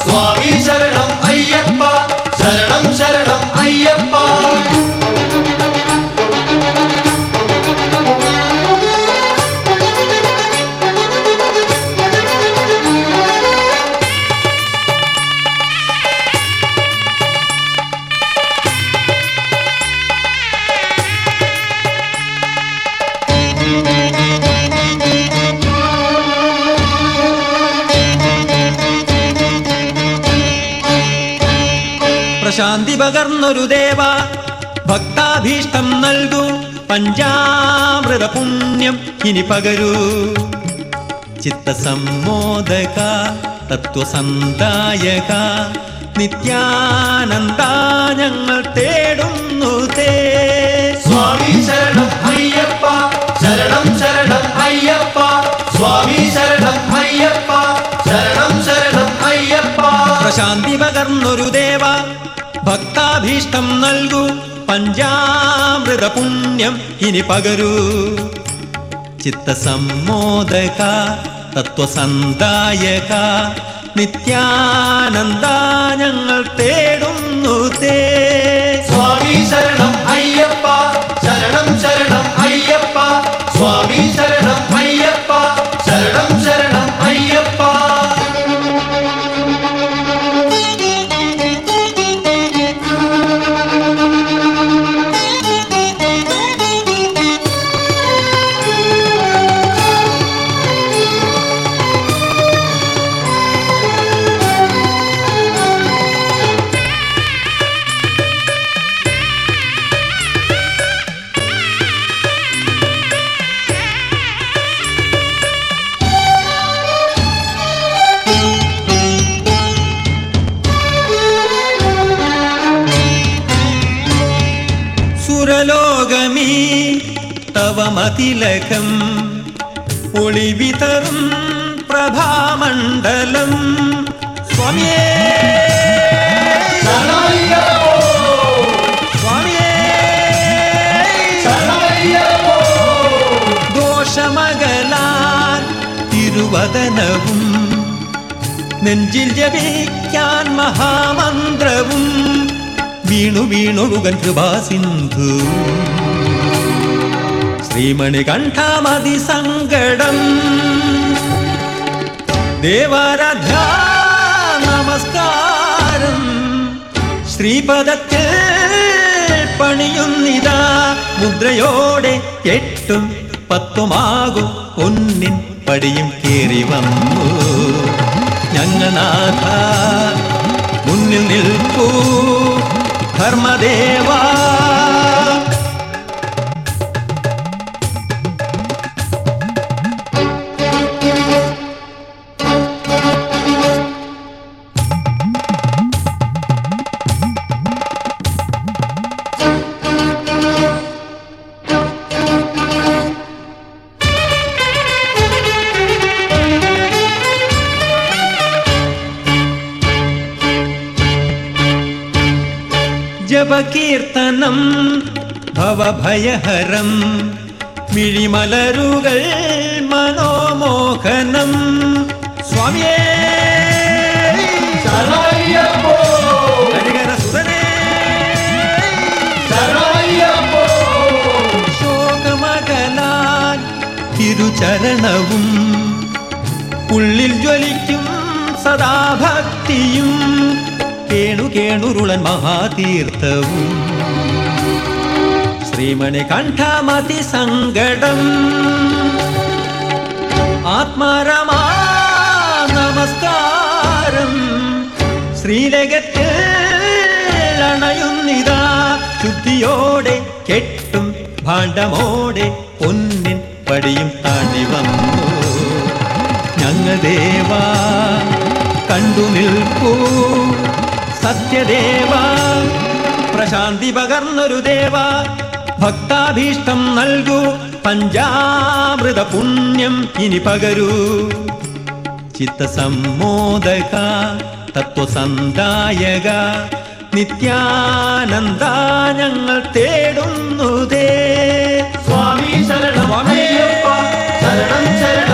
സ്വാമി ശരണം അയ്യപ്പ ശരണം ശരണം അയ്യപ്പ പ്രശാന്തി പകർന്നൊരു ദേവ ഭക്താഭീഷ്ടം നൽകൂ പഞ്ചാമൃത പുണ്യം ഇനി പകരൂ ചിത്തസമ്മോദക തത്വസന്തായക നിത്യാനന്ദ ഞങ്ങൾ തേടുന്നു തേ സ്വാമി ശരണം അയ്യപ്പ ശരണം ശരണം അയ്യപ്പ സ്വാമി ശരണം അയ്യപ്പ ശരണം ശരണം അയ്യപ്പ പ്രശാന്തി പകർന്നൊരു ദേവ ഭക്താഭീഷ്ടം നൽകൂ പഞ്ചാമൃത പുണ്യം ഇനി പകരൂ ചിത്തസമ്മോദക തത്വസന്തായക നിത്യാനന്ദ ഞങ്ങൾ തേടുന്നു തേ സ്വാമി ശരണം അയ്യപ്പ ശരണം ശരണം അയ്യപ്പ സ്വാമി ശരണം അയ്യപ്പ ശരണം ശരണം അയ്യപ്പ സുരലോകമീ തവ മതിലകം ഒളിവിതറും പ്രഭാമണ്ഡലം സ്വാമിയേ ശരണമയ്യപ്പോ സ്വാമിയേ ശരണമയ്യപ്പോ ദോഷമകലാൻ തിരുവദനവും നെഞ്ചിൽ ജപിക്കാൻ മഹാമന്ത്രവും വീണു വീണൊഴുകൻ കൃപാസിന്ധു ശ്രീമണി കണ്ഠമതി സങ്കടം ദേവാരാധ്യ നമസ്കാരം ശ്രീപദത്തിൽ പണിയുന്നിതാ മുദ്രയോടെ എട്ടും പത്തുമാകും പൊന്നിൻ പടിയും കേറി വന്നു ഞങ്ങനാഥ മുന്നിൽ നിൽക്കൂ ധർമ്മദേവാ ജപകീർത്തനം ഭവഭയഹരം മിഴിമലരുകൾ മനോമോഹനം സ്വാമിയേ ശരണമയ്യപ്പോ ഹരിഹരസുതനേ ശരണമയ്യപ്പോ ശോകമകലാൻ തിരുചരണവും ഉള്ളിൽ ജ്വലിക്കും സദാഭക്തിയും കേണു കേണുരുളൻ മഹാതീർത്ഥവും ശ്രീമണി കണ്ഠമതി സങ്കടം ആത്മാരമാ നമസ്കാരം ശ്രീലകത്തിൽ അണയുന്നിതാ ശുദ്ധിയോടെ കെട്ടും ഭാണ്ഡമോടെ പൊന്നിൻ പടിയും താണ്ടി വന്നു ഞങ്ങ ദേവാ കണ്ടു നിൽക്കൂ സത്യദേവ പ്രശാന്തി പകർന്നൊരു ദേവ ഭക്താഭീഷ്ടം നൽകൂ പഞ്ചാമൃത പുണ്യം ഇനി പകരൂ ചിത്തസമ്മോദക തത്വസന്തായക നിത്യാനന്ദ ഞങ്ങൾ തേടുന്നു ദേ സ്വാമി ശരണം അയ്യപ്പ ശരണം ശരണം